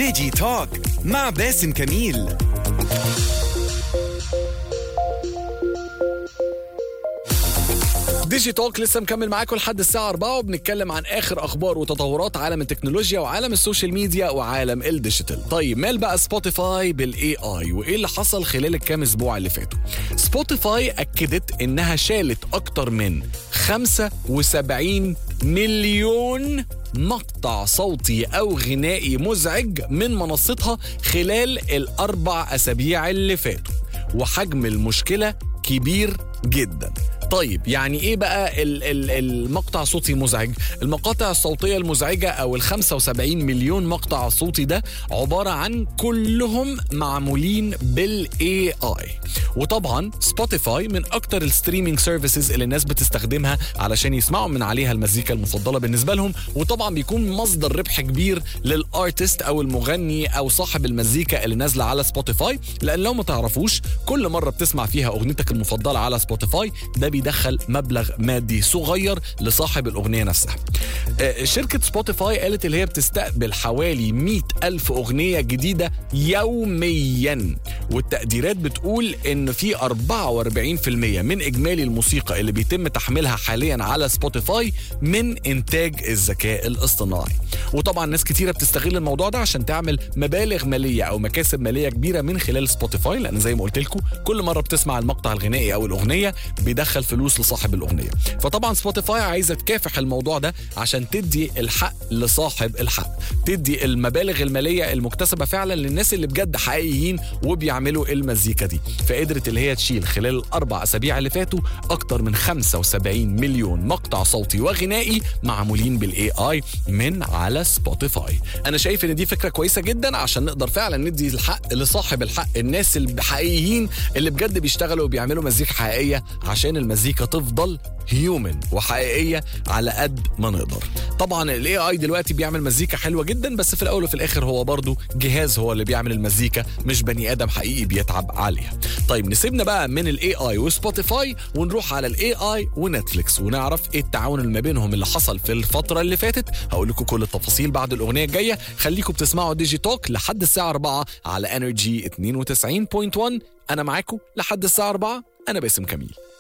ديجي توك مع باسم كميل ديجي توك لسه مكمل معاكم لحد الساعة 4 وبنتكلم عن آخر أخبار وتطورات عالم التكنولوجيا وعالم السوشيال ميديا وعالم الديجيتال. طيب مال بقى سبوتيفاي بالاي اي وإيه اللي حصل خلال الكام أسبوع اللي فاتوا؟ سبوتيفاي أكدت إنها شالت أكتر من 75 مليون مقطع صوتي أو غنائي مزعج من منصتها خلال الأربع أسابيع اللي فاتوا وحجم المشكلة كبير جدا طيب يعني ايه بقى ال- ال- المقطع صوتي مزعج المقاطع الصوتيه المزعجه او ال 75 مليون مقطع صوتي ده عباره عن كلهم معمولين بالاي اي وطبعا سبوتيفاي من اكتر الستريمينج سيرفيسز اللي الناس بتستخدمها علشان يسمعوا من عليها المزيكا المفضله بالنسبه لهم وطبعا بيكون مصدر ربح كبير للارتست او المغني او صاحب المزيكا اللي نازله على سبوتيفاي لان لو ما تعرفوش كل مره بتسمع فيها اغنيتك المفضله على سبوتيفاي ده بيدخل مبلغ مادي صغير لصاحب الاغنيه نفسها آه، شركه سبوتيفاي قالت اللي هي بتستقبل حوالي 100 ألف أغنية جديدة يوميا والتقديرات بتقول إن في 44% من إجمالي الموسيقى اللي بيتم تحميلها حاليا على سبوتيفاي من إنتاج الذكاء الاصطناعي وطبعا ناس كتيرة بتستغل الموضوع ده عشان تعمل مبالغ مالية أو مكاسب مالية كبيرة من خلال سبوتيفاي لأن زي ما قلت لكم كل مرة بتسمع المقطع الغنائي أو الأغنية بيدخل فلوس لصاحب الأغنية فطبعا سبوتيفاي عايزة تكافح الموضوع ده عشان تدي الحق لصاحب الحق تدي المبالغ المالية المكتسبة فعلا للناس اللي بجد حقيقيين وبيعملوا المزيكا دي فقدرت اللي هي تشيل خلال الأربع أسابيع اللي فاتوا أكتر من 75 مليون مقطع صوتي وغنائي معمولين بالاي اي من على سبوتيفاي انا شايف ان دي فكره كويسه جدا عشان نقدر فعلا ندي الحق لصاحب الحق الناس الحقيقيين اللي بجد بيشتغلوا وبيعملوا مزيكا حقيقيه عشان المزيكا تفضل هيومن وحقيقيه على قد ما نقدر طبعا الاي اي دلوقتي بيعمل مزيكا حلوه جدا بس في الاول وفي الاخر هو برضه جهاز هو اللي بيعمل المزيكا مش بني ادم حقيقي بيتعب عليها طيب نسيبنا بقى من الاي اي وسبوتيفاي ونروح على الاي اي ونتفليكس ونعرف ايه التعاون اللي ما بينهم اللي حصل في الفتره اللي فاتت هقول لكم كل التفاصيل بعد الاغنيه الجايه خليكم بتسمعوا ديجي توك لحد الساعه 4 على انرجي 92.1 انا معاكم لحد الساعه 4 انا باسم كميل